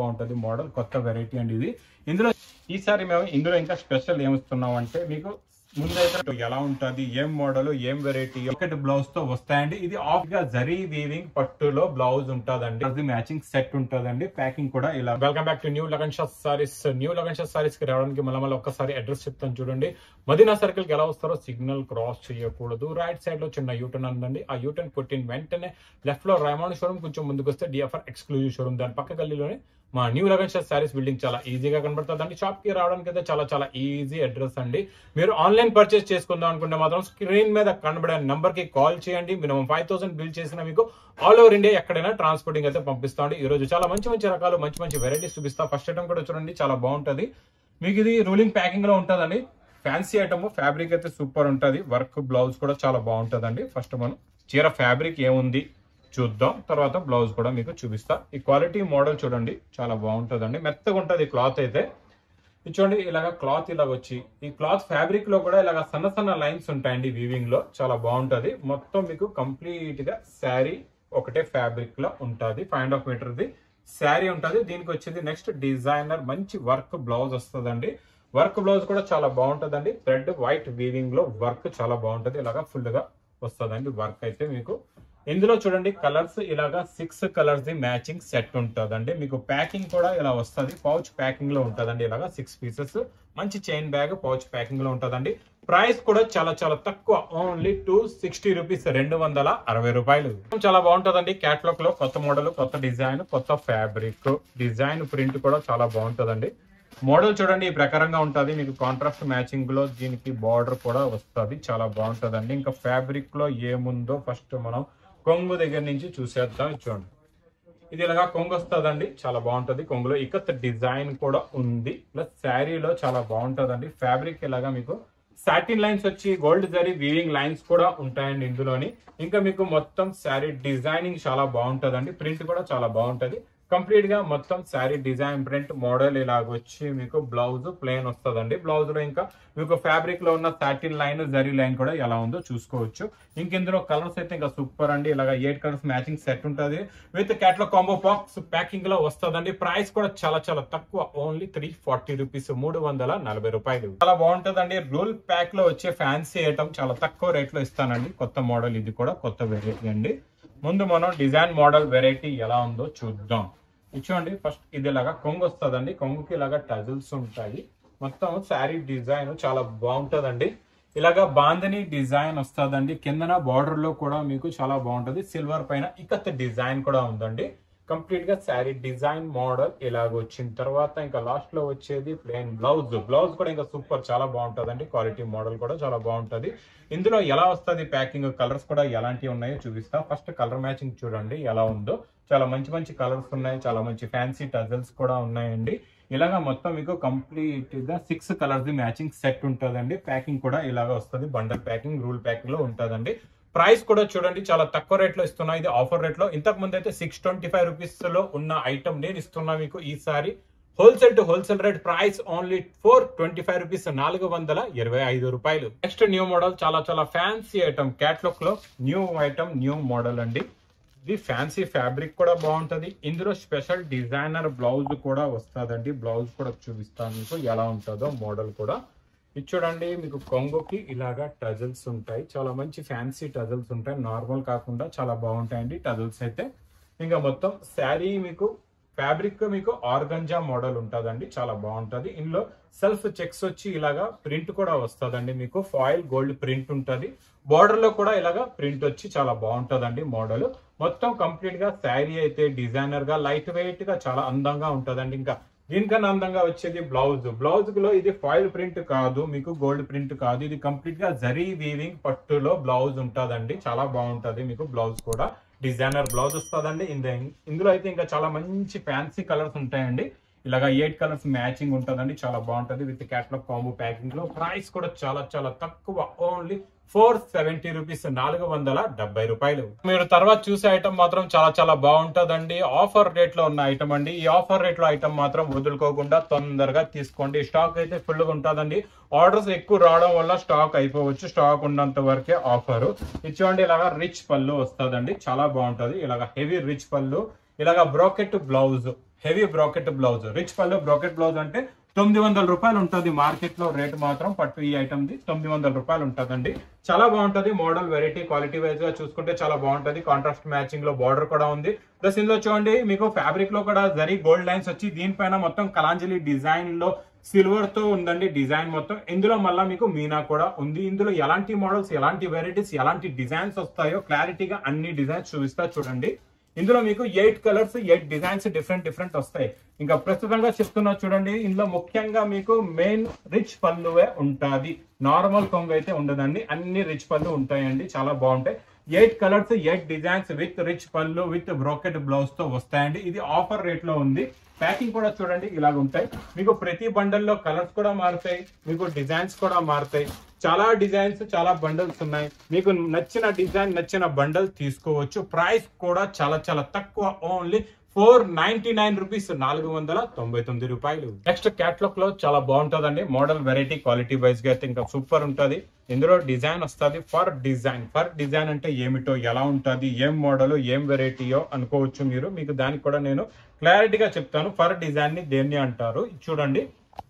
బాగుంటుంది మోడల్ కొత్త వెరైటీ అండి ఇది ఇందులో ఈసారి మేము ఇందులో ఇంకా స్పెషల్ ఏమిస్తున్నాం అంటే మీకు ముందైతే ఎలా ఉంటది ఏం మోడల్ ఏం వెరైటీ ఒకటి బ్లౌజ్ తో వస్తాయండి ఇది ఆఫ్ గా జరీ వీవింగ్ పట్టులో బ్లౌజ్ ఉంటదండి అది మ్యాచింగ్ సెట్ ఉంటదండి ప్యాకింగ్ కూడా ఇలా welcome back to new Lagan shop saris new Lagan shop saris కి రావడానికి మళ్ళీ మళ్ళీ ఒక్కసారి అడ్రస్ చెప్తాను చూడండి మదీనా సర్కిల్ కి ఎలా వస్తారో సిగ్నల్ క్రాస్ చేయకూడదు రైట్ సైడ్ లో చిన్న యూటర్న్ ఉందండి ఆ యూటర్న్ కొట్టిన వెంటనే లెఫ్ట్ లో రైమాండ్ షోరూమ్ కొంచెం ముందుకు వస్తే డిఎఫ్ఆర్ ఎక్స్క్లూజివ్ షోరూమ్ దాని పక్క గల్లీలోనే మా new Lagan shop saris building చాలా ఈజీగా కనబడుతుంది అండి షాప్ కి రావడానికి అయితే చాలా చాలా ఈజీ అడ్రస్ అండి మీరు ఆన్లైన్ పర్చేస్ చేసుకుందాం అనుకుంటే మాత్రం స్క్రీన్ మీద కనబడే నంబర్ కి కాల్ చేయండి మినిమం ఫైవ్ థౌసండ్ బిల్ చేసిన మీకు ఆల్ ఓవర్ ఇండియా ఎక్కడైనా ట్రాన్స్పోర్టింగ్ అయితే పంపిస్తామండి ఈ రోజు చాలా మంచి మంచి రకాలు మంచి మంచి వెరైటీస్ చూపిస్తా ఫస్ట్ ఐటమ్ కూడా చూడండి చాలా బాగుంటది మీకు ఇది రూలింగ్ ప్యాకింగ్ లో ఉంటుందండి ఫ్యాన్సీ ఐటమ్ ఫ్యాబ్రిక్ అయితే సూపర్ ఉంటది వర్క్ బ్లౌజ్ కూడా చాలా బాగుంటదండి ఫస్ట్ మనం చీర ఫ్యాబ్రిక్ ఏముంది చూద్దాం తర్వాత బ్లౌజ్ కూడా మీకు చూపిస్తా ఈ క్వాలిటీ మోడల్ చూడండి చాలా బాగుంటదండి మెత్తగా ఉంటది క్లాత్ అయితే ఇది చూడండి ఇలాగ క్లాత్ ఇలాగ వచ్చి ఈ క్లాత్ ఫ్యాబ్రిక్ లో కూడా ఇలాగ సన్న సన్న లైన్స్ ఉంటాయండి వీవింగ్ లో చాలా బాగుంటది మొత్తం మీకు కంప్లీట్ గా శారీ ఒకటే ఫ్యాబ్రిక్ లో ఉంటది ఫైవ్ అండ్ హాఫ్ మీటర్ ది శారీ ఉంటది దీనికి వచ్చేది నెక్స్ట్ డిజైనర్ మంచి వర్క్ బ్లౌజ్ వస్తుందండి వర్క్ బ్లౌజ్ కూడా చాలా బాగుంటదండి థ్రెడ్ వైట్ వీవింగ్ లో వర్క్ చాలా బాగుంటది ఇలాగా ఫుల్ గా వస్తుందండి వర్క్ అయితే మీకు ఇందులో చూడండి కలర్స్ ఇలాగా సిక్స్ కలర్స్ ది మ్యాచింగ్ సెట్ ఉంటుందండి మీకు ప్యాకింగ్ కూడా ఇలా వస్తుంది పౌచ్ ప్యాకింగ్ లో ఉంటుందండి ఇలాగా సిక్స్ పీసెస్ మంచి చైన్ బ్యాగ్ పౌచ్ ప్యాకింగ్ లో ఉంటుందండి ప్రైస్ కూడా చాలా చాలా తక్కువ ఓన్లీ టూ సిక్స్టీ రూపీస్ రెండు వందల అరవై రూపాయలు చాలా బాగుంటుందండి క్యాట్లాగ్ లో కొత్త మోడల్ కొత్త డిజైన్ కొత్త ఫ్యాబ్రిక్ డిజైన్ ప్రింట్ కూడా చాలా బాగుంటుందండి మోడల్ చూడండి ఈ ప్రకారంగా ఉంటుంది మీకు కాంట్రాస్ట్ మ్యాచింగ్ లో దీనికి బార్డర్ కూడా వస్తుంది చాలా బాగుంటుందండి ఇంకా ఫ్యాబ్రిక్ లో ఏముందో ఫస్ట్ మనం కొంగు దగ్గర నుంచి చూసేద్దాం ఇది చూడండి ఇది ఇలాగా కొంగు వస్తుందండి చాలా బాగుంటది కొంగులో ఇకత్ డిజైన్ కూడా ఉంది ప్లస్ శారీలో చాలా బాగుంటదండి ఫ్యాబ్రిక్ ఇలాగా మీకు సాటిన్ లైన్స్ వచ్చి గోల్డ్ జరీ వీవింగ్ లైన్స్ కూడా ఉంటాయండి ఇందులోని ఇంకా మీకు మొత్తం శారీ డిజైనింగ్ చాలా బాగుంటదండి ప్రింట్ కూడా చాలా బాగుంటది కంప్లీట్ గా మొత్తం శారీ డిజైన్ ప్రింట్ మోడల్ ఇలాగ వచ్చి మీకు బ్లౌజ్ ప్లేన్ వస్తుందండి బ్లౌజ్ లో ఇంకా మీకు ఫ్యాబ్రిక్ లో ఉన్న సాటిన్ లైన్ జరీ లైన్ కూడా ఎలా ఉందో చూసుకోవచ్చు ఇంక ఇందులో కలర్స్ అయితే ఇంకా సూపర్ అండి ఇలాగ ఎయిట్ కలర్స్ మ్యాచింగ్ సెట్ ఉంటుంది విత్ క్యాట్లో కాంబో బాక్స్ ప్యాకింగ్ లో వస్తుందండి ప్రైస్ కూడా చాలా చాలా తక్కువ ఓన్లీ త్రీ ఫార్టీ రూపీస్ మూడు వందల నలభై రూపాయలు చాలా బాగుంటుందండి రూల్ ప్యాక్ లో వచ్చే ఫ్యాన్సీ ఐటమ్ చాలా తక్కువ రేట్ లో ఇస్తానండి కొత్త మోడల్ ఇది కూడా కొత్త వెరైటీ అండి ముందు మనం డిజైన్ మోడల్ వెరైటీ ఎలా ఉందో చూద్దాం ఇచ్చోండి ఫస్ట్ ఇది ఇలాగా కొంగు వస్తుందండి కొంగుకి ఇలాగా టజిల్స్ ఉంటాయి మొత్తం శారీ డిజైన్ చాలా బాగుంటదండి ఇలాగా బాందని డిజైన్ వస్తుందండి కిందన బార్డర్ లో కూడా మీకు చాలా బాగుంటది సిల్వర్ పైన ఇకత్ డిజైన్ కూడా ఉందండి కంప్లీట్ గా శారీ డిజైన్ మోడల్ ఇలాగ వచ్చిన తర్వాత ఇంకా లాస్ట్ లో వచ్చేది ప్లెయిన్ బ్లౌజ్ బ్లౌజ్ కూడా ఇంకా సూపర్ చాలా బాగుంటదండి క్వాలిటీ మోడల్ కూడా చాలా బాగుంటది ఇందులో ఎలా వస్తుంది ప్యాకింగ్ కలర్స్ కూడా ఎలాంటివి ఉన్నాయో చూపిస్తా ఫస్ట్ కలర్ మ్యాచింగ్ చూడండి ఎలా ఉందో చాలా మంచి మంచి కలర్స్ ఉన్నాయి చాలా మంచి ఫ్యాన్సీ టజల్స్ కూడా ఉన్నాయండి ఇలాగా మొత్తం మీకు కంప్లీట్ గా సిక్స్ కలర్స్ ది మ్యాచింగ్ సెట్ ఉంటుందండి ప్యాకింగ్ కూడా ఇలాగ వస్తుంది బండల్ ప్యాకింగ్ రూల్ ప్యాకింగ్ లో ఉంటుందండి ప్రైస్ కూడా చూడండి చాలా తక్కువ రేట్ లో ఇస్తున్నా ఇది ఆఫర్ రేట్ లో ఇంతకు ముందు అయితే సిక్స్ ట్వంటీ ఫైవ్ రూపీస్ లో ఉన్న ఐటమ్ నేను ఇస్తున్నా మీకు ఈసారి wholesale to wholesale rate price only four twenty five rupees నాలుగు వందల ఇరవై ఐదు రూపాయలు నెక్స్ట్ న్యూ మోడల్ చాలా చాలా ఫ్యాన్సీ ఐటమ్ క్యాట్లాగ్ లో న్యూ ఐటమ్ న్యూ మోడల్ అండి ఇది ఫ్యాన్సీ ఫ్యాబ్రిక్ కూడా బాగుంటది ఇందులో స్పెషల్ డిజైనర్ బ్లౌజ్ కూడా వస్తుందండి బ్లౌజ్ కూడా చూపిస్తాను మీకు ఎలా ఉంటుందో మోడల్ కూడా ఇది చూడండి మీకు కొంగుకి ఇలాగా టజల్స్ ఉంటాయి చాలా మంచి ఫ్యాన్సీ టజల్స్ ఉంటాయి నార్మల్ కాకుండా చాలా బాగుంటాయండి టజల్స్ అయితే ఇంకా మొత్తం శారీ మీకు ఫ్యాబ్రిక్ మీకు ఆర్గంజా మోడల్ ఉంటుందండి చాలా బాగుంటది ఇందులో సెల్ఫ్ చెక్స్ వచ్చి ఇలాగా ప్రింట్ కూడా వస్తుందండి మీకు ఫాయిల్ గోల్డ్ ప్రింట్ ఉంటుంది బార్డర్ లో కూడా ఇలాగా ప్రింట్ వచ్చి చాలా బాగుంటదండి మోడల్ మొత్తం కంప్లీట్ గా శారీ అయితే డిజైనర్ గా లైట్ వెయిట్ గా చాలా అందంగా ఉంటదండి ఇంకా దీనికన్నా అందంగా వచ్చేది బ్లౌజ్ బ్లౌజ్ లో ఇది ఫాయిల్ ప్రింట్ కాదు మీకు గోల్డ్ ప్రింట్ కాదు ఇది కంప్లీట్ గా జరీ వీవింగ్ పట్టులో బ్లౌజ్ ఉంటదండి చాలా బాగుంటది మీకు బ్లౌజ్ కూడా డిజైనర్ బ్లౌజ్ వస్తుందండి ఇందులో అయితే ఇంకా చాలా మంచి ఫ్యాన్సీ కలర్స్ ఉంటాయండి ఇలాగా ఎయిట్ కలర్స్ మ్యాచింగ్ ఉంటుందండి చాలా బాగుంటది విత్ క్యాట్లాగ్ కాంబో ప్యాకింగ్ లో ప్రైస్ కూడా చాలా చాలా తక్కువ ఓన్లీ ఫోర్ సెవెంటీ రూపీస్ నాలుగు వందల డెబ్బై రూపాయలు మీరు తర్వాత చూసే ఐటమ్ మాత్రం చాలా చాలా బాగుంటదండి ఆఫర్ రేట్ లో ఉన్న ఐటమ్ అండి ఈ ఆఫర్ రేట్ లో ఐటమ్ మాత్రం వదులుకోకుండా తొందరగా తీసుకోండి స్టాక్ అయితే ఫుల్ గా ఉంటుందండి ఆర్డర్స్ ఎక్కువ రావడం వల్ల స్టాక్ అయిపోవచ్చు స్టాక్ ఉన్నంత వరకే ఆఫర్ ఇచ్చేయండి ఇలాగా రిచ్ పళ్ళు వస్తుందండి చాలా బాగుంటది ఇలాగా హెవీ రిచ్ పళ్ళు ఇలాగా brocade blouse heavy brocade blouse rich pallu brocade blouse అంటే తొమ్మిది వందల రూపాయలు ఉంటుంది మార్కెట్ లో రేట్ మాత్రం పట్టు ఈ ఐటమ్ ది తొమ్మిది వందల రూపాయలు ఉంటుందండి చాలా బాగుంటది మోడల్ వెరైటీ క్వాలిటీ వైజ్ గా చూసుకుంటే చాలా బాగుంటది కాంట్రాస్ట్ మ్యాచింగ్ లో బార్డర్ కూడా ఉంది ప్లస్ ఇందులో చూడండి మీకు ఫ్యాబ్రిక్ లో కూడా జరీ గోల్డ్ లైన్స్ వచ్చి దీనిపైన మొత్తం కలాంజలి డిజైన్ లో సిల్వర్ తో ఉందండి డిజైన్ మొత్తం ఇందులో మళ్ళీ మీకు మీనా కూడా ఉంది ఇందులో ఎలాంటి మోడల్స్ ఎలాంటి వెరైటీస్ ఎలాంటి డిజైన్స్ వస్తాయో క్లారిటీగా అన్ని డిజైన్స్ చూపిస్తా చూడండి ఇందులో మీకు eight colours eight designs different different వస్తాయి ఇంకా ప్రస్తుతంగా చెప్తున్నా చూడండి ఇందులో ముఖ్యంగా మీకు మెయిన్ రిచ్ పళ్ళువే ఉంటుంది నార్మల్ కొంగు అయితే ఉండదండి అన్ని రిచ్ పళ్ళు ఉంటాయండి చాలా బాగుంటాయి eight colours eight designs with rich pallu with brocade blouse తో వస్తాయండి ఇది ఆఫర్ రేట్ లో ఉంది ప్యాకింగ్ కూడా చూడండి ఇలాగ ఉంటాయి మీకు ప్రతి బండల్లో కలర్స్ కూడా మారుతాయి మీకు డిజైన్స్ కూడా మారుతాయి చాలా డిజైన్స్ చాలా బండల్స్ ఉన్నాయి మీకు నచ్చిన డిజైన్ నచ్చిన బండల్ తీసుకోవచ్చు ప్రైస్ కూడా చాలా చాలా తక్కువ only four ninety nine rupees నాలుగు వందల తొంభై తొమ్మిది రూపాయలు నెక్స్ట్ క్యాట్లాగ్ లో చాలా బాగుంటుందండి మోడల్ వెరైటీ క్వాలిటీ వైజ్ గా అయితే ఇంకా సూపర్ ఉంటది ఇందులో డిజైన్ వస్తుంది ఫర్ డిజైన్ ఫర్ డిజైన్ అంటే ఏమిటో ఎలా ఉంటుంది ఏం మోడల్ ఏం వెరైటీయో అనుకోవచ్చు మీరు మీకు దానికి కూడా నేను క్లారిటీగా చెప్తాను ఫర్ డిజైన్ ని దేన్ని అంటారు చూడండి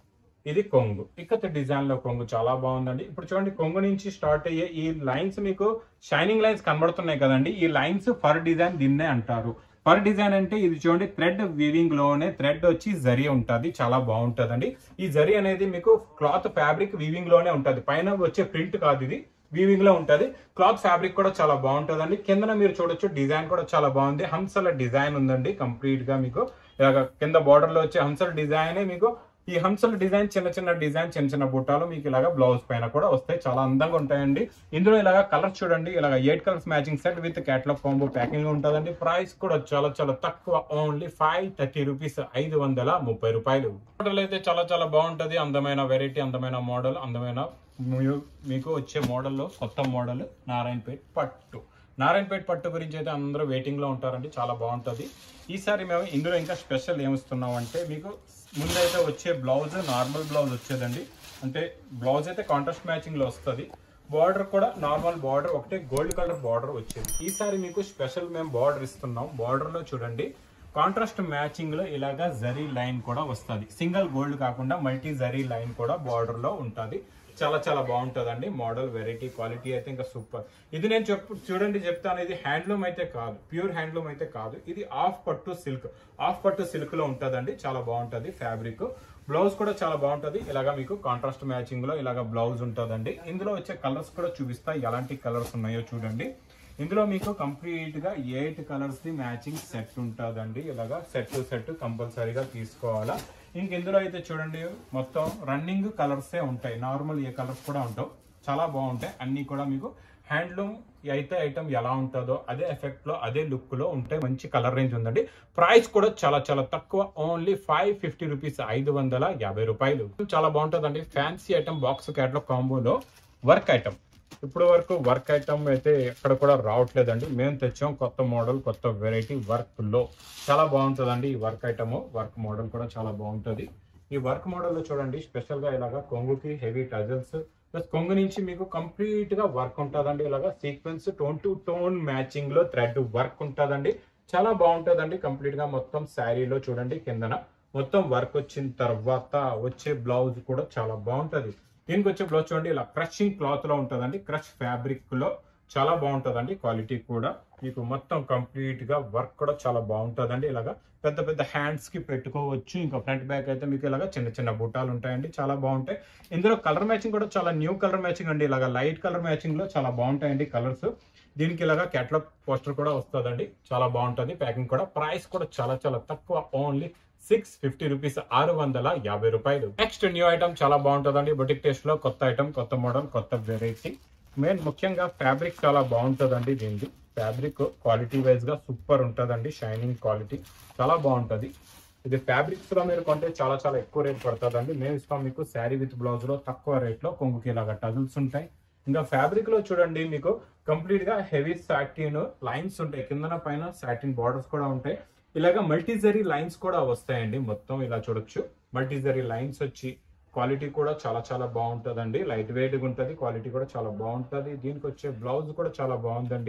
ఇది కొంగు ఇక్కత డిజైన్ లో కొంగు చాలా బాగుందండి ఇప్పుడు చూడండి కొంగు నుంచి స్టార్ట్ అయ్యే ఈ లైన్స్ మీకు షైనింగ్ లైన్స్ కనబడుతున్నాయి కదండి ఈ లైన్స్ ఫర్ డిజైన్ దీన్నే అంటారు ఫర్ డిజైన్ అంటే ఇది చూడండి థ్రెడ్ వీవింగ్ లోనే థ్రెడ్ వచ్చి జరీ ఉంటుంది చాలా బాగుంటదండి ఈ జరీ అనేది మీకు క్లాత్ ఫ్యాబ్రిక్ వీవింగ్ లోనే ఉంటది పైన వచ్చే ప్రింట్ కాదు ఇది వీవింగ్ లో ఉంటది క్లాత్ ఫ్యాబ్రిక్ కూడా చాలా బాగుంటదండి కిందన మీరు చూడొచ్చు డిజైన్ కూడా చాలా బాగుంది హంసల డిజైన్ ఉందండి కంప్లీట్ గా మీకు ఇలాగ కింద బార్డర్ లో వచ్చే హంసల డిజైన్ మీకు ఈ హంసల డిజైన్ చిన్న చిన్న డిజైన్ చిన్న చిన్న బుట్టాలు మీకు ఇలాగా బ్లౌజ్ పైన కూడా వస్తాయి చాలా అందంగా ఉంటాయండి ఇందులో ఇలాగా కలర్ చూడండి ఇలాగ eight colours matching set with catalogue combo packing ఉంటుందండి ప్రైస్ కూడా చాలా చాలా తక్కువ ఓన్లీ ఫైవ్ థర్టీ రూపీస్ ఐదు వందల ముప్పై రూపాయలు మోడల్ అయితే చాలా చాలా బాగుంటది అందమైన వెరైటీ అందమైన మోడల్ అందమైన మీ- మీకు వచ్చే మోడల్లో కొత్త మోడల్ నారాయణపేట్ పట్టు నారాయణపేట్ పట్టు గురించి అయితే అందరూ వెయిటింగ్ లో ఉంటారండి చాలా బాగుంటది ఈసారి మేము ఇందులో ఇంకా స్పెషల్ ఏమిస్తున్నాం అంటే మీకు ముందైతే వచ్చే బ్లౌజ్ నార్మల్ బ్లౌజ్ వచ్చేదండి అంటే బ్లౌజ్ అయితే కాంట్రాస్ట్ మ్యాచింగ్ లో వస్తుంది బార్డర్ కూడా నార్మల్ బార్డర్ ఒకటే గోల్డ్ కలర్ బార్డర్ వచ్చేది ఈసారి మీకు స్పెషల్ మేము బార్డర్ ఇస్తున్నాం బార్డర్ లో చూడండి కాంట్రాస్ట్ మ్యాచింగ్ లో ఇలాగా జరీ లైన్ కూడా వస్తుంది సింగిల్ గోల్డ్ కాకుండా మల్టీ జరీ లైన్ కూడా బార్డర్ లో ఉంటుంది చాలా చాలా బాగుంటుందండి మోడల్ వెరైటీ క్వాలిటీ అయితే ఇంకా సూపర్ ఇది నేను చెప్పు చూడండి చెప్తాను ఇది హ్యాండ్లూమ్ అయితే కాదు ప్యూర్ హ్యాండ్లూమ్ అయితే కాదు ఇది ఆఫ్ పట్టు సిల్క్ ఆఫ్ పట్టు సిల్క్ లో ఉంటుందండి చాలా బాగుంటుంది ఫ్యాబ్రిక్ బ్లౌజ్ కూడా చాలా బాగుంటది ఇలాగా మీకు కాంట్రాస్ట్ మ్యాచింగ్ లో ఇలాగా బ్లౌజ్ ఉంటుందండి ఇందులో వచ్చే కలర్స్ కూడా చూపిస్తా ఎలాంటి కలర్స్ ఉన్నాయో చూడండి ఇందులో మీకు కంప్లీట్ గా ఎయిట్ కలర్స్ ది మ్యాచింగ్ సెట్ ఉంటుందండి ఇలాగా సెట్ సెట్ కంపల్సరీగా తీసుకోవాలా ఇంక ఇందులో అయితే చూడండి మొత్తం రన్నింగ్ కలర్సే ఉంటాయి నార్మల్ ఏ కలర్స్ కూడా ఉంటావు చాలా బాగుంటాయి అన్ని కూడా మీకు హ్యాండ్లూమ్ అయితే ఐటమ్ ఎలా ఉంటుందో అదే ఎఫెక్ట్ లో అదే లుక్ లో ఉంటాయి మంచి కలర్ రేంజ్ ఉందండి ప్రైస్ కూడా చాలా చాలా తక్కువ ఓన్లీ ఫైవ్ ఫిఫ్టీ రూపీస్ ఐదు వందల యాభై రూపాయలు చాలా బాగుంటుందండి ఫ్యాన్సీ ఐటమ్ బాక్స్ క్యాట్లో కాంబోలో వర్క్ ఐటమ్ ఇప్పుడు వరకు వర్క్ ఐటమ్ అయితే ఎక్కడ కూడా రావట్లేదండి మేము తెచ్చాం కొత్త మోడల్ కొత్త వెరైటీ వర్క్ లో చాలా బాగుంటుందండి ఈ వర్క్ ఐటమ్ వర్క్ మోడల్ కూడా చాలా బాగుంటుంది ఈ వర్క్ మోడల్ లో చూడండి స్పెషల్ గా ఇలాగా కొంగుకి హెవీ టజల్స్ ప్లస్ కొంగు నుంచి మీకు కంప్లీట్ గా వర్క్ ఉంటుందండి ఇలాగా sequence tone to tone matching లో థ్రెడ్ వర్క్ ఉంటుందండి చాలా బాగుంటుందండి కంప్లీట్ గా మొత్తం శారీలో చూడండి కిందన మొత్తం వర్క్ వచ్చిన తర్వాత వచ్చే బ్లౌజ్ కూడా చాలా బాగుంటది దీనికి వచ్చే బ్లౌజ్ చూడండి ఇలా క్రషింగ్ క్లాత్ లో ఉంటుందండి క్రష్ ఫ్యాబ్రిక్ లో చాలా బాగుంటుందండి క్వాలిటీ కూడా మీకు మొత్తం కంప్లీట్ గా వర్క్ కూడా చాలా బాగుంటుందండి ఇలాగా పెద్ద పెద్ద హ్యాండ్స్ కి పెట్టుకోవచ్చు ఇంకా ఫ్రంట్ బ్యాక్ అయితే మీకు ఇలాగా చిన్న చిన్న బుట్టాలు ఉంటాయండి చాలా బాగుంటాయి ఇందులో కలర్ మ్యాచింగ్ కూడా చాలా న్యూ కలర్ మ్యాచింగ్ అండి ఇలాగా లైట్ కలర్ మ్యాచింగ్ లో చాలా బాగుంటాయండి కలర్స్ దీనికి ఇలాగా క్యాటలాగ్ పోస్టర్ కూడా వస్తుందండి చాలా బాగుంటుంది ప్యాకింగ్ కూడా ప్రైస్ కూడా చాలా చాలా తక్కువ ఓన్లీ సిక్స్ ఫిఫ్టీ రూపీస్ ఆరు వందల యాభై రూపాయలు నెక్స్ట్ న్యూ ఐటమ్ చాలా బాగుంటుందండి బొటిక్ టేస్ట్ లో కొత్త ఐటమ్ కొత్త మోడల్ కొత్త వెరైటీ మెయిన్ ముఖ్యంగా ఫ్యాబ్రిక్ చాలా బాగుంటుందండి దీనికి ఫ్యాబ్రిక్ క్వాలిటీ వైజ్ గా సూపర్ ఉంటుందండి షైనింగ్ క్వాలిటీ చాలా బాగుంటది ఇది ఫ్యాబ్రిక్స్ లో మీరు కొంటే చాలా చాలా ఎక్కువ రేట్ పడుతుందండి మేము ఇస్తాం మీకు శారీ విత్ బ్లౌజ్ లో తక్కువ రేట్ లో కొంగుకి ఇలాగా టజల్స్ ఉంటాయి ఇంకా ఫ్యాబ్రిక్ లో చూడండి మీకు కంప్లీట్ గా హెవీ సాటిన్ లైన్స్ ఉంటాయి కిందన పైన సాటిన్ బార్డర్స్ కూడా ఉంటాయి ఇలాగా మల్టీజరీ లైన్స్ కూడా వస్తాయండి మొత్తం ఇలా చూడొచ్చు మల్టీజరీ లైన్స్ వచ్చి క్వాలిటీ కూడా చాలా చాలా బాగుంటుందండి లైట్ వెయిట్ గా ఉంటుంది క్వాలిటీ కూడా చాలా బాగుంటుంది దీనికి వచ్చే బ్లౌజ్ కూడా చాలా బాగుందండి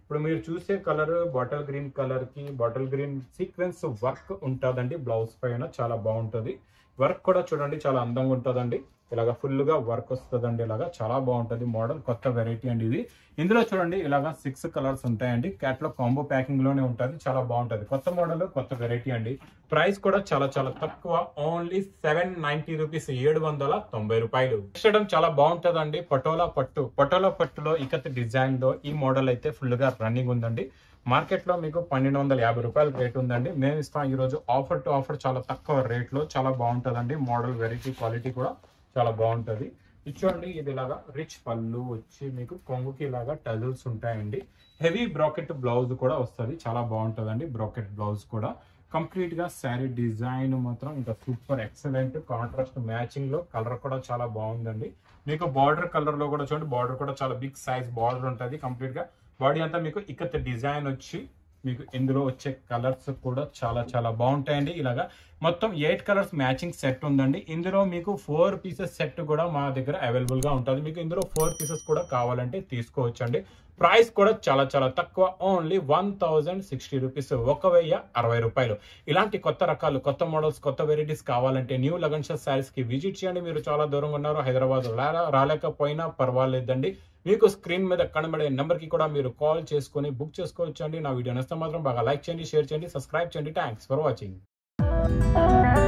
ఇప్పుడు మీరు చూసే కలర్ బాటిల్ గ్రీన్ కలర్ కి బాటిల్ గ్రీన్ సీక్వెన్స్ వర్క్ ఉంటుందండి బ్లౌజ్ పైన చాలా బాగుంటుంది వర్క్ కూడా చూడండి చాలా అందంగా ఉంటుందండి ఇలాగా ఫుల్ గా వర్క్ వస్తుందండి ఇలాగా చాలా బాగుంటుంది మోడల్ కొత్త వెరైటీ అండి ఇది ఇందులో చూడండి ఇలాగా సిక్స్ కలర్స్ ఉంటాయండి క్యాట్లో కాంబో ప్యాకింగ్ లోనే ఉంటుంది చాలా బాగుంటుంది కొత్త మోడల్ కొత్త వెరైటీ అండి ప్రైస్ కూడా చాలా చాలా తక్కువ ఓన్లీ సెవెన్ నైన్టీ రూపీస్ ఏడు వందల తొంభై రూపాయలు చూడడం చాలా బాగుంటుందండి పటోలా పట్టు పటోలా పట్టులో ఇకత్ డిజైన్ లో ఈ మోడల్ అయితే ఫుల్ గా రన్నింగ్ ఉందండి మార్కెట్ లో మీకు పన్నెండు వందల యాభై రూపాయల రేట్ ఉందండి మేము ఇస్తాం ఈ రోజు ఆఫర్ టు ఆఫర్ చాలా తక్కువ రేట్ లో చాలా బాగుంటుందండి మోడల్ వెరైటీ క్వాలిటీ కూడా చాలా బాగుంటది ఇది చూడండి ఇది ఇలాగా రిచ్ పళ్ళు వచ్చి మీకు కొంగుకి ఇలాగా టజల్స్ ఉంటాయండి హెవీ బ్రాకెట్ బ్లౌజ్ కూడా వస్తుంది చాలా బాగుంటుందండి బ్రాకెట్ బ్లౌజ్ కూడా కంప్లీట్ గా శారీ డిజైన్ మాత్రం ఇంకా సూపర్ ఎక్సలెంట్ కాంట్రాస్ట్ మ్యాచింగ్ లో కలర్ కూడా చాలా బాగుందండి మీకు బార్డర్ కలర్ లో కూడా చూడండి బార్డర్ కూడా చాలా బిగ్ సైజ్ బార్డర్ ఉంటుంది కంప్లీట్ గా బాడీ అంతా మీకు ఇక్కత డిజైన్ వచ్చి మీకు ఇందులో వచ్చే కలర్స్ కూడా చాలా చాలా బాగుంటాయండి ఇలాగా మొత్తం ఎయిట్ కలర్స్ మ్యాచింగ్ సెట్ ఉందండి ఇందులో మీకు ఫోర్ పీసెస్ సెట్ కూడా మా దగ్గర అవైలబుల్ గా ఉంటుంది మీకు ఇందులో ఫోర్ పీసెస్ కూడా కావాలంటే తీసుకోవచ్చండి ప్రైస్ కూడా చాలా చాలా తక్కువ only one thousand sixty rupees ఒక వెయ్యి అరవై రూపాయలు ఇలాంటి కొత్త రకాలు కొత్త మోడల్స్ కొత్త వెరైటీస్ కావాలంటే న్యూ లగన్ షా శారీస్ కి విజిట్ చేయండి మీరు చాలా దూరంగా ఉన్నారు హైదరాబాద్ రా- రాలేకపోయినా పర్వాలేదండి మీకు స్క్రీన్ మీద కనబడే నెంబర్ కి కూడా మీరు కాల్ చేసుకొని బుక్ చేసుకోవచ్చు అండి నా వీడియో నచ్చితే మాత్రం బాగా లైక్ చేయండి షేర్ చేయండి సబ్స్క్రైబ్ చేయండి థ్యాంక్స్ ఫర్ వాచింగ్